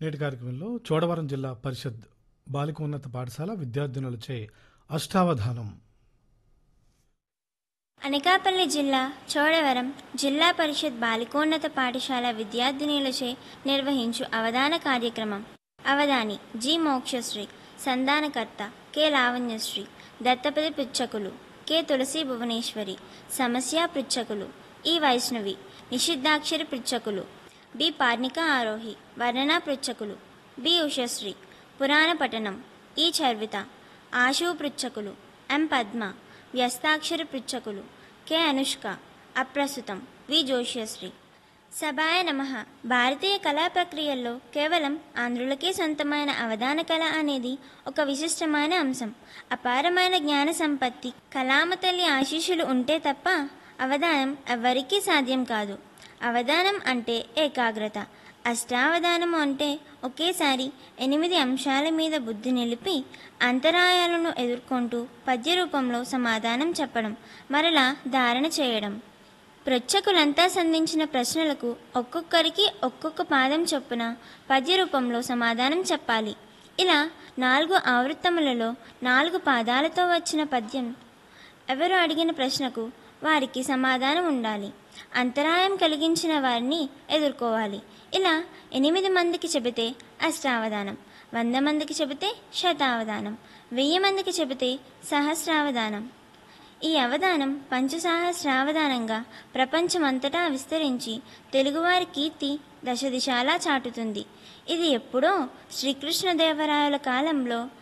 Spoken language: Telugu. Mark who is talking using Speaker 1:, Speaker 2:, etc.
Speaker 1: నేటి కార్యక్రమంలో చోడవరం జిల్లా పరిషత్ బాలికోన్నత పాఠశాల విద్యార్థినులచే అష్టావధానం
Speaker 2: అనకాపల్లి జిల్లా చోడవరం జిల్లా పరిషత్ బాలికోన్నత పాఠశాల విద్యార్థినులచే నిర్వహించు అవధాన కార్యక్రమం అవధాని జి మోక్షశ్రీ సంధానకర్త కె లావణ్యశ్రీ దత్తపతి పృచ్ఛకులు కె తులసి భువనేశ్వరి సమస్య పృచ్ఛకులు ఈ వైష్ణవి నిషిద్ధాక్షరి పృచ్ఛకులు బి పార్నిక ఆరోహి వర్ణనా పృచ్ఛకులు బి ఉషశ్రీ పురాణ పఠనం ఈ చర్విత ఆశు పృచ్ఛకులు ఎం పద్మ వ్యస్తాక్షర పృచ్ఛకులు కె అనుష్క అప్రస్తుతం వి జోష్యశ్రీ సభాయ నమ భారతీయ కళా ప్రక్రియల్లో కేవలం ఆంధ్రులకే సొంతమైన అవధాన కళ అనేది ఒక విశిష్టమైన అంశం అపారమైన జ్ఞాన సంపత్తి కళామ తల్లి ఆశీస్సులు ఉంటే తప్ప అవధానం ఎవ్వరికీ సాధ్యం కాదు అవధానం అంటే ఏకాగ్రత అష్టావధానము అంటే ఒకేసారి ఎనిమిది అంశాల మీద బుద్ధి నిలిపి అంతరాయాలను ఎదుర్కొంటూ పద్య రూపంలో సమాధానం చెప్పడం మరలా ధారణ చేయడం పృచ్ఛకులంతా సంధించిన ప్రశ్నలకు ఒక్కొక్కరికి ఒక్కొక్క పాదం చొప్పున పద్య రూపంలో సమాధానం చెప్పాలి ఇలా నాలుగు ఆవృత్తములలో నాలుగు పాదాలతో వచ్చిన పద్యం ఎవరు అడిగిన ప్రశ్నకు వారికి సమాధానం ఉండాలి అంతరాయం కలిగించిన వారిని ఎదుర్కోవాలి ఇలా ఎనిమిది మందికి చెబితే అష్టావధానం వంద మందికి చెబితే శతావధానం వెయ్యి మందికి చెబితే సహస్రావధానం ఈ అవధానం పంచసహస్రావధానంగా ప్రపంచమంతటా విస్తరించి తెలుగువారి కీర్తి దశ దిశాలా చాటుతుంది ఇది ఎప్పుడో శ్రీకృష్ణదేవరాయల కాలంలో